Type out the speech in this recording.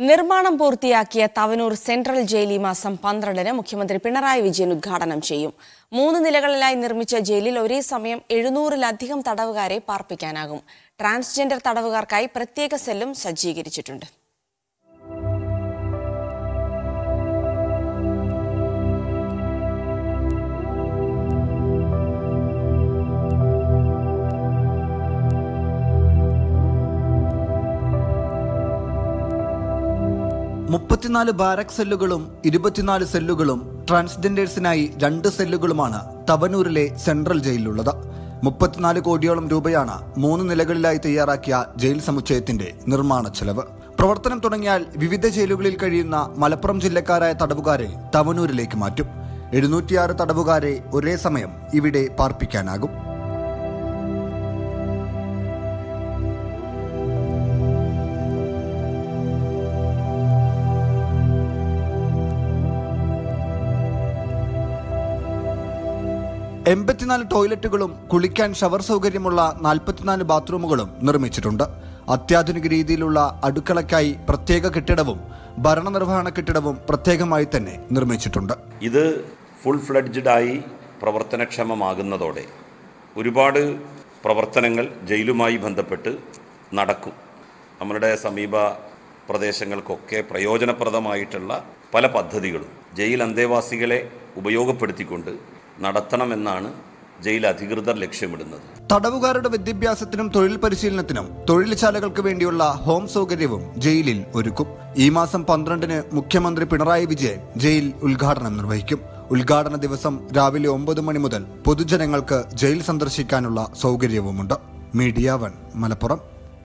നിർമ്മാണം പൂർത്തിയാക്കിയ Thavanur central jail ഈ മാസം പന്ത്രണ്ടിന് മുഖ്യമന്ത്രി പിണറായി വിജയൻ ഉദ്ഘാടനം ചെയ്യും മൂന്ന് നിലകളിലായി നിർമ്മിച്ച ജയിലിൽ ഒരേ സമയം എഴുന്നൂറിലധികം തടവുകാരെ പാർപ്പിക്കാനാകും ട്രാൻസ്ജെൻഡർ തടവുകാർക്കായി പ്രത്യേക സെല്ലും സജ്ജീകരിച്ചിട്ടുണ്ട് മുപ്പത്തിനാല് ബാരക് സെല്ലുകളും ഇരുപത്തിനാല് സെല്ലുകളും ട്രാൻസ്ജെൻഡേഴ്സിനായി രണ്ട് സെല്ലുകളുമാണ് തവനൂരിലെ സെൻട്രൽ ജയിലിലുള്ളത് മുപ്പത്തിനാല് കോടിയോളം രൂപയാണ് മൂന്ന് നിലകളിലായി തയ്യാറാക്കിയ ജയിൽ സമുച്ചയത്തിന്റെ നിർമ്മാണ ചെലവ് പ്രവർത്തനം തുടങ്ങിയാൽ വിവിധ ജയിലുകളിൽ കഴിയുന്ന മലപ്പുറം ജില്ലക്കാരായ തടവുകാരെ തവനൂരിലേക്ക് മാറ്റും എഴുന്നൂറ്റിയാറ് തടവുകാരെ ഒരേ സമയം ഇവിടെ പാർപ്പിക്കാനാകും എൺപത്തിനാല് ടോയ്ലറ്റുകളും കുളിക്കാൻ ഷവർ സൗകര്യമുള്ള നാൽപ്പത്തിനാല് ബാത്റൂമുകളും നിർമ്മിച്ചിട്ടുണ്ട് അത്യാധുനിക രീതിയിലുള്ള അടുക്കളയ്ക്കായി പ്രത്യേക കെട്ടിടവും ഭരണനിർവഹണ കെട്ടിടവും പ്രത്യേകമായി തന്നെ നിർമ്മിച്ചിട്ടുണ്ട് ഇത് ഫുൾ ഫ്ലഡ്ജഡായി പ്രവർത്തനക്ഷമമാകുന്നതോടെ ഒരുപാട് പ്രവർത്തനങ്ങൾ ജയിലുമായി ബന്ധപ്പെട്ട് നടക്കും നമ്മളുടെ സമീപ പ്രദേശങ്ങൾക്കൊക്കെ പ്രയോജനപ്രദമായിട്ടുള്ള പല പദ്ധതികളും ജയിൽ അന്തേവാസികളെ ഉപയോഗപ്പെടുത്തിക്കൊണ്ട് നടത്തണമെന്നാണ് ജയിൽ അധികൃതർ ലക്ഷ്യമിടുന്നത് തടവുകാരുടെ വിദ്യാഭ്യാസത്തിനും തൊഴിൽ പരിശീലനത്തിനും തൊഴിൽശാലകൾക്ക് വേണ്ടിയുള്ള ഹോം സൗകര്യവും ജയിലിൽ ഒരുക്കും ഈ മാസം പന്ത്രണ്ടിന് മുഖ്യമന്ത്രി പിണറായി വിജയൻ ജയിൽ ഉദ്ഘാടനം നിർവഹിക്കും ഉദ്ഘാടന ദിവസം രാവിലെ ഒമ്പത് മണി മുതൽ പൊതുജനങ്ങൾക്ക് ജയിൽ സന്ദർശിക്കാനുള്ള സൗകര്യവുമുണ്ട് മീഡിയ വൺ മലപ്പുറം